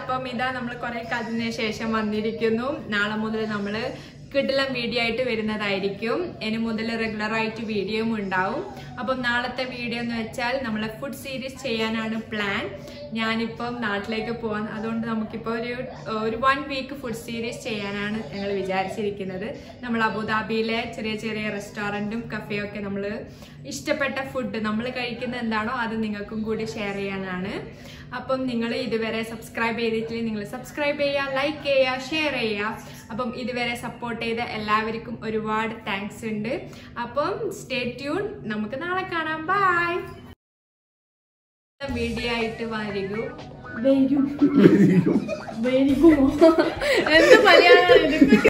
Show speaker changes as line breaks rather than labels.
അപ്പം ഇതാ നമ്മൾ കുറെ കാലത്തിന് ശേഷം വന്നിരിക്കുന്നു നാളെ മുതൽ നമ്മൾ കിടിലം വീഡിയോ ആയിട്ട് വരുന്നതായിരിക്കും ഇനി മുതൽ റെഗുലർ ആയിട്ട് വീഡിയോയും ഉണ്ടാവും അപ്പം നാളത്തെ വീഡിയോ എന്ന് വെച്ചാൽ നമ്മളെ ഫുഡ് സീരീസ് ചെയ്യാനാണ് പ്ലാൻ ഞാനിപ്പം നാട്ടിലേക്ക് പോകാൻ അതുകൊണ്ട് നമുക്കിപ്പോൾ ഒരു ഒരു വൺ വീക്ക് ഫുഡ് സീരീസ് ചെയ്യാനാണ് ഞങ്ങൾ വിചാരിച്ചിരിക്കുന്നത് നമ്മൾ അബുദാബിയിലെ ചെറിയ ചെറിയ റെസ്റ്റോറൻറ്റും കഫേയും ഒക്കെ നമ്മൾ ഇഷ്ടപ്പെട്ട ഫുഡ് നമ്മൾ കഴിക്കുന്ന എന്താണോ അത് നിങ്ങൾക്കും കൂടി ഷെയർ ചെയ്യാനാണ് അപ്പം നിങ്ങൾ ഇതുവരെ സബ്സ്ക്രൈബ് ചെയ്തിട്ടില്ലെങ്കിൽ നിങ്ങൾ സബ്സ്ക്രൈബ് ചെയ്യുക ലൈക്ക് ചെയ്യുക ഷെയർ ചെയ്യുക അപ്പം ഇതുവരെ സപ്പോർട്ട് ചെയ്ത എല്ലാവർക്കും ഒരുപാട് താങ്ക്സ് ഉണ്ട് അപ്പം സ്റ്റേ ട്യൂൺ നമുക്ക് നാളെ കാണാം ബൈ വീഡിയോ ആയിട്ട് വരികൂ
വരും വരികുമോ എന്ത് മലയാളം